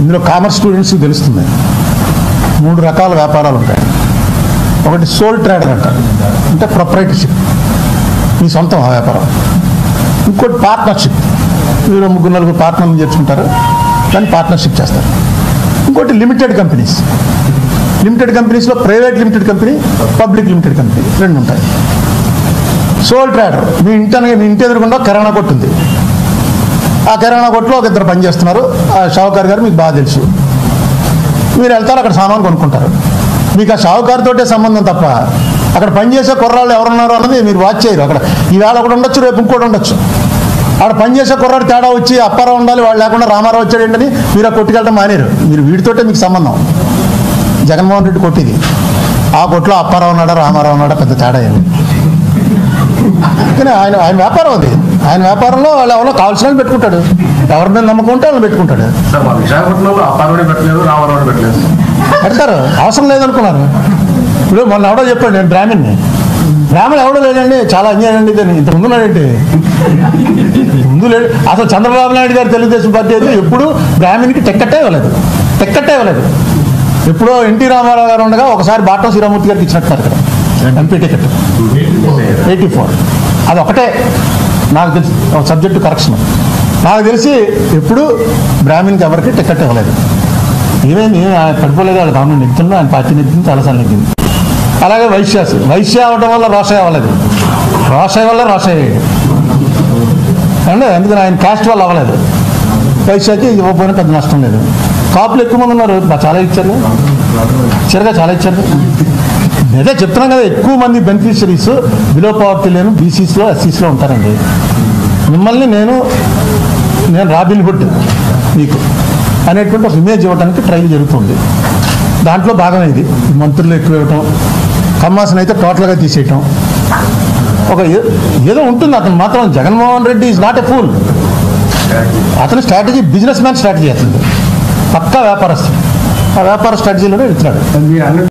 ఇందులో కామర్స్ స్టూడెంట్స్కి తెలుస్తుంది మూడు రకాల వ్యాపారాలు ఉంటాయి ఒకటి సోల్ ట్రేడర్ అంటారు అంటే ప్రొపరేటర్షిప్ మీ సొంతం ఆ వ్యాపారం ఇంకోటి పార్ట్నర్షిప్ మీరు ముగ్గురు నలుగురు పార్ట్నర్ని చేర్చుకుంటారు దాన్ని పార్ట్నర్షిప్ చేస్తారు ఇంకోటి లిమిటెడ్ కంపెనీస్ లిమిటెడ్ కంపెనీస్లో private limited company public limited company రెండు ఉంటాయి సోల్ ట్రేడర్ మీ ఇంటి అనగా మీ ఇంటి ఎదురుకుండా కిరాణా కొట్టు ఉంది ఆ కిరాణా కొట్టులో ఒక ఇద్దరు పనిచేస్తున్నారు ఆ షావుకార్ గారు మీకు బాగా తెలుసు మీరు వెళ్తారు అక్కడ సామాన్ కొనుక్కుంటారు మీకు ఆ షావుకారుతోటే సంబంధం తప్ప అక్కడ పనిచేసే కుర్రాళ్ళు ఎవరున్నారో అన్నది మీరు వాచ్ చేయరు అక్కడ ఈవేళ ఒకటి ఉండొచ్చు రేపు ఇంకోటి ఉండొచ్చు ఆడ పనిచేసే కుర్రాడు తేడా వచ్చి అప్పారావు ఉండాలి వాళ్ళు లేకుండా రామారావు వచ్చాడు ఏంటని మీరు ఆ కొట్టుకెళ్ళడం మానేరు మీరు వీడితోటే మీకు సంబంధం జగన్మోహన్ రెడ్డి కొట్టిది ఆ కొట్లో అప్పారావు ఉన్నాడా రామారావు ఉన్నాడా పెద్ద తేడా ఏమి కానీ ఆయన ఆయన వ్యాపారం అది ఆయన వ్యాపారంలో వాళ్ళు ఎవరో కావాల్సిన వాళ్ళు పెట్టుకుంటాడు ఎవరి మీద నమ్మకం ఉంటే వాళ్ళు పెట్టుకుంటాడు సార్ మా విశాఖపట్నంలో అప్పారోని పెట్టలేదు రామారావుని పెట్టలేదు పెడతారు అవసరం లేదనుకున్నారు ఇప్పుడు మొన్న ఎవడో చెప్పాడు నేను బ్రాహ్మణ్ని బ్రాహ్మణ్ ఎవడో లేదండి చాలా అన్యాయం అండి ఇది ఇంత ముందు ఉన్నాడంటే ముందు లేడు అసలు చంద్రబాబు నాయుడు గారు తెలుగుదేశం పార్టీ అయితే ఎప్పుడు బ్రాహ్మణ్కి టెక్కట్టే ఇవ్వలేదు టెక్కట్టే ఇవ్వలేదు ఎప్పుడో ఎన్టీ రామారావు గారు ఉండగా ఒకసారి బాటం శ్రీరామూర్తి గారికి ఇచ్చినట్టు ఇక్కడ ఎంపీ టికెట్ ఎయిటీ ఫోర్ అది ఒకటే నాకు తెలిసి ఒక సబ్జెక్టు కరెక్షన్ నాకు తెలిసి ఎప్పుడు బ్రాహ్మణ్కి ఎవరికి టికెట్ ఇవ్వలేదు ఏమైంది ఆయన పడిపోలేదు వాళ్ళ గవర్నమెంట్ నెగ్గుతున్నా ఆయన పార్టీ నెగ్గింది చాలాసార్లు నెగ్గింది అలాగే వైశ్యాస్ వైశ్య అవడం వల్ల రోషయ్య అవ్వలేదు రోషయ్య వల్ల రోషయ్య అయ్యాడు అంటే అందుకని ఆయన కాస్ట్ వల్ల అవ్వలేదు వైశ్యాకి ఇవ్వకపోయినా పెద్ద నష్టం లేదు కాపులు ఎక్కువ మంది ఉన్నారు బా- చాలా ఇచ్చారు ఇచ్చారుగా చాలా ఇచ్చారు అదే చెప్తున్నాం కదా ఎక్కువ మంది బెనిఫిషరీస్ బిలో పవర్టీ లేను బీసీస్లో ఎస్సీస్లో ఉంటారండి మిమ్మల్ని నేను నేను రాబిన్ హుడ్ మీకు అనేటువంటి ఒక ఇమేజ్ ఇవ్వడానికి ట్రైల్ జరుగుతుంది దాంట్లో భాగం ఇది ఈ మంత్రులు ఎక్కువ ఇవ్వటం కమ్మాసన్ అయితే టోటల్గా తీసేయటం ఒక ఏ- ఏదో ఉంటుంది అతను మాత్రం Jaganmohan Reddy is not a fool అతని స్ట్రాటజీ బిజినెస్ మ్యాన్ స్ట్రాటజీ అతను పక్కా వ్యాపారస్తుడు ఆ వ్యాపార స్ట్రాటజీలోనే వెళ్తున్నాడు మీరు అన్న